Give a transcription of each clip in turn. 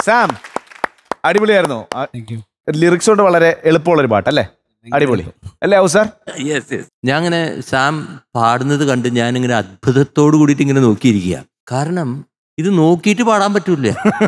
Sam അടിപൊളിയായിരുന്നു thank you lyrics കൊണ്ട് വളരെ എളുപ്പമുള്ളൊരു പാട്ട് അല്ലേ അടിപൊളി അല്ലേ ഔ സാർ യെസ് യെസ് ഞാൻ അങ്ങനെ സാം പാടുന്നത് കണ്ട് ഞാനിങ്ങനെ അത്ഭുതത്തോട് കൂടിയിട്ട് ഇങ്ങനെ നോക്കിയിരിക്കുക കാരണം ഇത് നോക്കിയിട്ട് പാടാൻ പറ്റൂല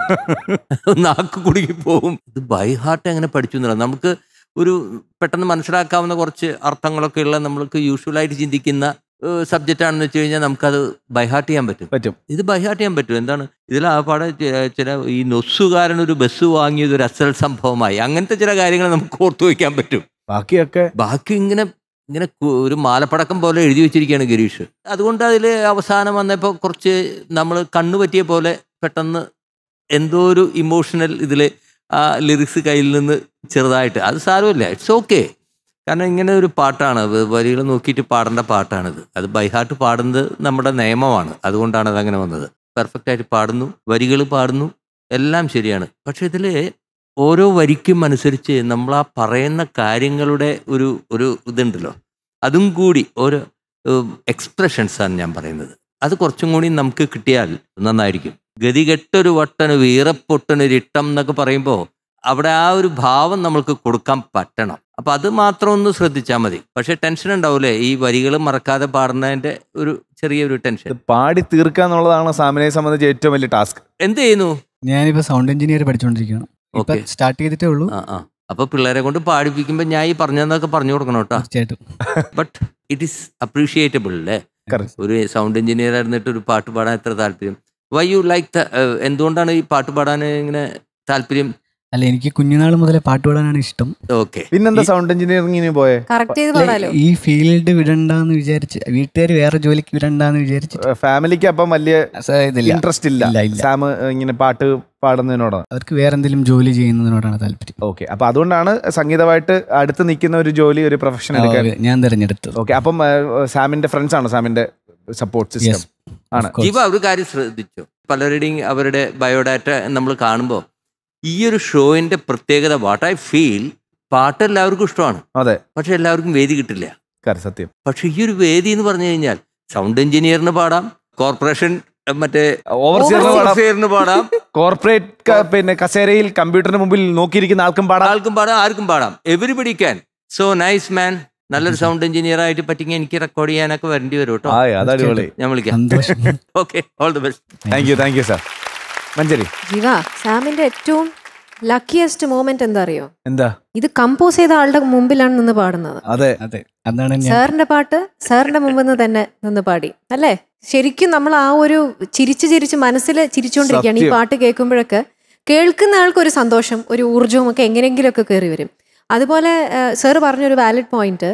നാക്ക് കുടുങ്ങി പോവും ഇത് ബൈ ഹാർട്ട് എങ്ങനെ പഠിച്ചു എന്നുള്ളത് നമുക്ക് ഒരു പെട്ടെന്ന് മനസ്സിലാക്കാവുന്ന കുറച്ച് അർത്ഥങ്ങളൊക്കെ ഉള്ള നമ്മൾക്ക് യൂഷ്വലായിട്ട് ചിന്തിക്കുന്ന സബ്ജക്റ്റ് ആണെന്ന് വെച്ച് കഴിഞ്ഞാൽ നമുക്കത് ബൈഹാർട്ട് ചെയ്യാൻ പറ്റും പറ്റും ഇത് ബൈഹാർട്ട് ചെയ്യാൻ പറ്റും എന്താണ് ഇതിൽ ആ പാടെ ചി- ചില ഈ നൊസ്സുകാരൻ ഒരു ബസ് വാങ്ങിയത് ഒരു അസൽ സംഭവമായി അങ്ങനത്തെ ചില കാര്യങ്ങൾ നമുക്ക് ഓർത്തു വയ്ക്കാൻ പറ്റും ബാക്കിയൊക്കെ ബാക്കി ഇങ്ങനെ ഇങ്ങനെ കു- ഒരു മാലപ്പടക്കം പോലെ എഴുതി വെച്ചിരിക്കുകയാണ് ഗിരീഷ് അതുകൊണ്ട് അതിൽ അവസാനം വന്നപ്പോൾ കുറച്ച് നമ്മൾ കണ്ണു പറ്റിയ പോലെ പെട്ടെന്ന് എന്തോ ഒരു ഇമോഷണൽ ഇതിൽ ആ ലിറിക്സ് കയ്യിൽ നിന്ന് ചെറുതായിട്ട് അത് സാരമില്ല ഇറ്റ്സ് ഓക്കെ കാരണം ഇങ്ങനെ ഒരു പാട്ടാണ് വരികൾ നോക്കിയിട്ട് പാടേണ്ട പാട്ടാണിത് അത് ബൈഹാർട്ട് പാടുന്നത് നമ്മുടെ നിയമമാണ് അതുകൊണ്ടാണ് അതങ്ങനെ വന്നത് പെർഫെക്റ്റ് ആയിട്ട് പാടുന്നു വരികൾ പാടുന്നു എല്ലാം ശരിയാണ് പക്ഷെ ഇതിൽ ഓരോ വരിക്കും അനുസരിച്ച് നമ്മൾ ആ പറയുന്ന കാര്യങ്ങളുടെ ഒരു ഒരു ഇതുണ്ടല്ലോ അതും കൂടി ഓരോ എക്സ്പ്രഷൻസാണ് ഞാൻ പറയുന്നത് അത് കുറച്ചും കൂടി നമുക്ക് കിട്ടിയാൽ നന്നായിരിക്കും ഗതികെട്ടൊരു വട്ടന് വീറപ്പൊട്ടന് ഇട്ടം എന്നൊക്കെ പറയുമ്പോൾ അവിടെ ആ ഒരു ഭാവം നമ്മൾക്ക് കൊടുക്കാൻ പറ്റണം അപ്പൊ അത് മാത്രം ഒന്ന് ശ്രദ്ധിച്ചാൽ മതി പക്ഷെ ടെൻഷൻ ഉണ്ടാവൂലേ ഈ വരികൾ മറക്കാതെ പാടുന്നതിന്റെ ഒരു ചെറിയൊരു ടെൻഷൻ ഇത് പാടി തീർക്കുക എന്നുള്ളതാണ് സാമിനെ സംബന്ധിച്ച് ഏറ്റവും വലിയ ടാസ്ക് എന്ത് ചെയ്യുന്നു ഞാനിപ്പോ സൗണ്ട് എഞ്ചിനീയർ പഠിച്ചുകൊണ്ടിരിക്കുകയാണ് ഇപ്പൊ Okay. സ്റ്റാർട്ട് ചെയ്തിട്ടേ ഉള്ളൂ ആ ആ അപ്പൊ പിള്ളേരെ കൊണ്ട് പാടിപ്പിക്കുമ്പോൾ ഞാൻ ഈ പറഞ്ഞതെന്നൊക്കെ പറഞ്ഞു കൊടുക്കണം കേട്ടോ തീർച്ചയായിട്ടും ബട്ട് ഇറ്റ് ഈസ് അപ്രീഷിയേറ്റബിൾ അല്ലേ Correct. ഒരു സൗണ്ട് എഞ്ചിനീയർ ആയിരുന്നിട്ട് ഒരു പാട്ട് പാടാൻ എത്ര താല്പര്യം വൈ യു ലൈക്ക് ദ എന്തുകൊണ്ടാണ് ഈ പാട്ട് പാടാൻ ഇങ്ങനെ താല്പര്യം അല്ല എനിക്ക് കുഞ്ഞുനാൾ മുതലേ പാട്ട് പാടാനാണ് ഇഷ്ടം ഓക്കെ പിന്നെന്താ സൗണ്ട് എഞ്ചിനീയറിംഗിന് പോയെ കറക്റ്റ് ചെയ്ത് അല്ല, പാടാലോ ഈ ഫീൽഡ് വിടണ്ടെന്ന് വിചാരിച്ച് വീട്ടുകാർ വേറെ ജോലിക്ക് വിടണ്ടെന്ന് വിചാരിച്ചിട്ട് ഫാമിലിക്ക് അപ്പം വലിയ സ- ഇതില്ല. ഇൻട്രസ്റ്റ് ഇല്ല ഇല്ല, ഇല്ല. സാം ഇങ്ങനെ പാട്ട് പാടുന്നതിനോടാണ് അവർക്ക് വേറെ എന്തെങ്കിലും ജോലി ചെയ്യുന്നതിനോടാണ് താല്പര്യം ഓക്കെ അപ്പൊ അതുകൊണ്ടാണ് സംഗീതമായിട്ട് അടുത്ത് നിൽക്കുന്ന ഒരു ജോലി ഒരു പ്രൊഫഷൻ എടുക്കാൻ ആ, ഞാൻ തിരഞ്ഞെടുത്തത് ഓക്കെ അപ്പം ആ, സാമിന്റെ ഫ്രണ്ട്സ് ആണോ സാമിന്റെ സപ്പോർട്ട് സിസ്റ്റം Yes. ആണ് Of course. ജീവ ഒരു കാര്യം ശ്രദ്ധിച്ചു പലരുടെയും അവരുടെ ബയോഡാറ്റ നമ്മൾ കാണുമ്പോൾ ഈ ഒരു ഷോയിന്റെ പ്രത്യേകത വാട്ട് ഐ ഫീൽ പാട്ട് എല്ലാവർക്കും ഇഷ്ടമാണ് അതെ പക്ഷെ എല്ലാവർക്കും വേദി കിട്ടില്ല കാര്യം സത്യം പക്ഷെ ഈ ഒരു വേദി എന്ന് പറഞ്ഞു കഴിഞ്ഞാൽ സൗണ്ട് എഞ്ചിനീയറിന് പാടാം കോർപ്പറേഷൻ അഹ് മറ്റേ ഓവർസിയറിന് പാടാം ഓവർസിയറിന് പാടാം കോർപ്പറേറ്റ് പിന്നെ കസേരയിൽ കമ്പ്യൂട്ടറിന് മുമ്പിൽ നോക്കിയിരിക്കുന്ന ആൾക്കും പാടാം ആൾക്കും പാടാം ആർക്കും പാടാം everybody can so nice man നല്ലൊരു സൗണ്ട് എഞ്ചിനീയർ ആയിട്ട് പറ്റിയെങ്കിൽ എനിക്ക് റെക്കോർഡ് ചെയ്യാനൊക്കെ വരേണ്ടി വരും കേട്ടോ ആ അത് അടിപൊളി ഞാൻ വിളിക്കാം സന്തോഷം okay all the best thank you thank you sir Manjari Jeeva സാമിന്റെ ഏറ്റവും ലക്കിയസ്റ്റ് മോമെന്റ് എന്താ അറിയോ എന്താ ഇത് കമ്പോസ് ചെയ്ത ആളുടെ മുമ്പിലാണ് നിന്ന് പാടുന്നത് അതെ അതെ അതാണ് ഞാൻ സാറിന്റെ പാട്ട് സാറിന്റെ മുമ്പിൽ നിന്ന് തന്നെ നിന്ന് പാടി അല്ലേ ശരിക്കും നമ്മൾ ആ ഒരു ചിരിച്ച് ചിരിച്ച് മനസ്സിൽ ചിരിച്ചുകൊണ്ടിരിക്കുകയാണ് ഈ സത്യം. പാട്ട് കേൾക്കുമ്പോഴൊക്കെ കേൾക്കുന്ന ആൾക്ക് ഒരു സന്തോഷം ഒരു ഊർജവും ഒക്കെ എങ്ങനെയെങ്കിലുമൊക്കെ കയറി വരും അതുപോലെ സാർ പറഞ്ഞൊരു വാലിഡ് പോയിന്റ്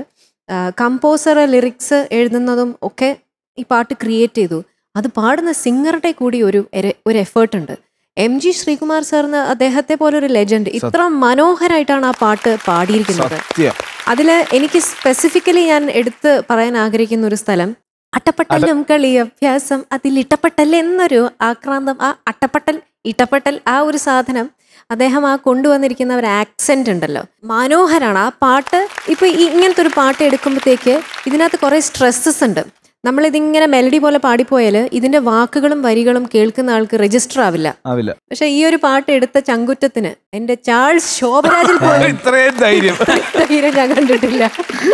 കമ്പോസർ ലിറിക്സ് എഴുതുന്നതും ഒക്കെ ഈ പാട്ട് ക്രിയേറ്റ് ചെയ്തു അത് പാടുന്ന സിംഗറുടെ കൂടി ഒരു എര- ഒരു എഫേർട്ട് ഉണ്ട് എം ജി ശ്രീകുമാർ സാറിന് അദ്ദേഹത്തെ പോലെ ഒരു ലെജൻഡ് ഇത്ര മനോഹരമായിട്ടാണ് ആ പാട്ട് പാടിയിരിക്കുന്നത് സത്യം അതിൽ എനിക്ക് സ്പെസിഫിക്കലി ഞാൻ എടുത്ത് പറയാൻ ആഗ്രഹിക്കുന്ന ഒരു സ്ഥലം അട്ടപ്പട്ടലും കളി അഭ്യാസം അതിൽ ഇട്ടപ്പട്ടൽ എന്നൊരു ആക്രാന്തം ആ അട്ടപ്പട്ടൽ ഇട്ടപ്പട്ടൽ ആ ഒരു സാധനം അദ്ദേഹം ആ കൊണ്ടുവന്നിരിക്കുന്ന ഒരു ആക്സെന്റ് ഉണ്ടല്ലോ മനോഹരാണ് ആ പാട്ട് ഇപ്പൊ ഈ ഇങ്ങനത്തെ ഒരു പാട്ട് എടുക്കുമ്പോഴത്തേക്ക് ഇതിനകത്ത് കുറെ സ്ട്രെസ്സസ് ഉണ്ട് നമ്മളിതിങ്ങനെ മെലഡി പോലെ പാടിപ്പോയാൽ ഇതിന്റെ വാക്കുകളും വരികളും കേൾക്കുന്ന ആൾക്ക് രജിസ്റ്റർ ആവില്ല ആവില്ല പക്ഷെ ഈ ഒരു പാട്ട് എടുത്ത ചങ്കുറ്റത്തിന് എന്റെ ചാൾസ് ശോഭരാജിൽ പോലും ഇത്രയും ധൈര്യം ധൈര്യം ഞാൻ കണ്ടിട്ടില്ല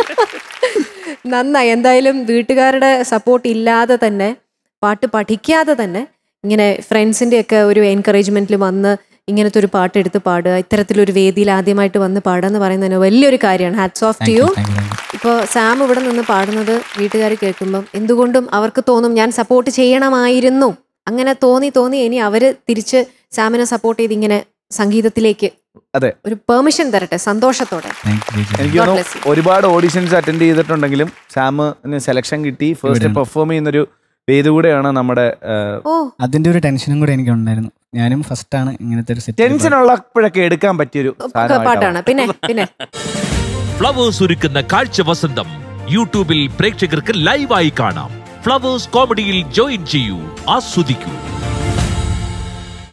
നന്നായി എന്തായാലും വീട്ടുകാരുടെ സപ്പോർട്ട് ഇല്ലാതെ തന്നെ പാട്ട് പഠിക്കാതെ തന്നെ ഇങ്ങനെ ഫ്രണ്ട്സിന്റെ ഒക്കെ ഒരു എൻകറേജ്മെന്റിൽ വന്ന് ഇങ്ങനത്തെ ഒരു പാട്ട് എടുത്ത് പാടുക ഇത്തരത്തിലൊരു വേദിയിൽ ആദ്യമായിട്ട് വന്ന് പാടുക എന്ന് പറയുന്നതിന് വലിയൊരു കാര്യമാണ് hats off to you thank you thank you ഇപ്പോൾ സാം ഇവിടെ നിന്ന് പാടുന്നത് വീട്ടുകാർ കേൾക്കുമ്പം എന്തുകൊണ്ടും അവർക്ക് തോന്നും ഞാൻ സപ്പോർട്ട് ചെയ്യണമായിരുന്നു അങ്ങനെ തോന്നി തോന്നി ഇനി അവര് തിരിച്ച് സാമിനെ സപ്പോർട്ട് ചെയ്ത് ഇങ്ങനെ സംഗീതത്തിലേക്ക് അതെ. ഒരു പെർമിഷൻ തരട്ടെ സന്തോഷത്തോടെ താങ്ക് യു എനിക്ക് God തോന്നുന്നു bless you. ഒരുപാട് ഓഡിഷൻസ് അറ്റൻഡ് ചെയ്തിട്ടുണ്ടെങ്കിലും സാമിന് സെലക്ഷൻ കിട്ടി ഫസ്റ്റ് ഇവിടെയാണ്. പെർഫോം ചെയ്യുന്നൊരു വേദി കൂടെയാണ് നമ്മുടെ ഓ അതിന്റെ ഒരു ടെൻഷനും കൂടെ എനിക്ക് ഉണ്ടായിരുന്നു ഞാനും ഫസ്റ്റ് ആണ് ഇങ്ങനത്തെ ഒരു ടെൻഷൻ ഉള്ളപ്പോഴൊക്കെ എടുക്കാൻ പറ്റിയൊരു സാധനമായിട്ടാണ്. പാട്ടാണ് പിന്നെ പിന്നെ ഫ്ലവേഴ്സ് ഒരുക്കുന്ന കാഴ്ച വസന്തം യൂട്യൂബിൽ പ്രേക്ഷകർക്ക് ലൈവായി കാണാം ഫ്ലവേഴ്സ് കോമഡിയിൽ ജോയിൻ ചെയ്യൂ ആസ്വദിക്കൂ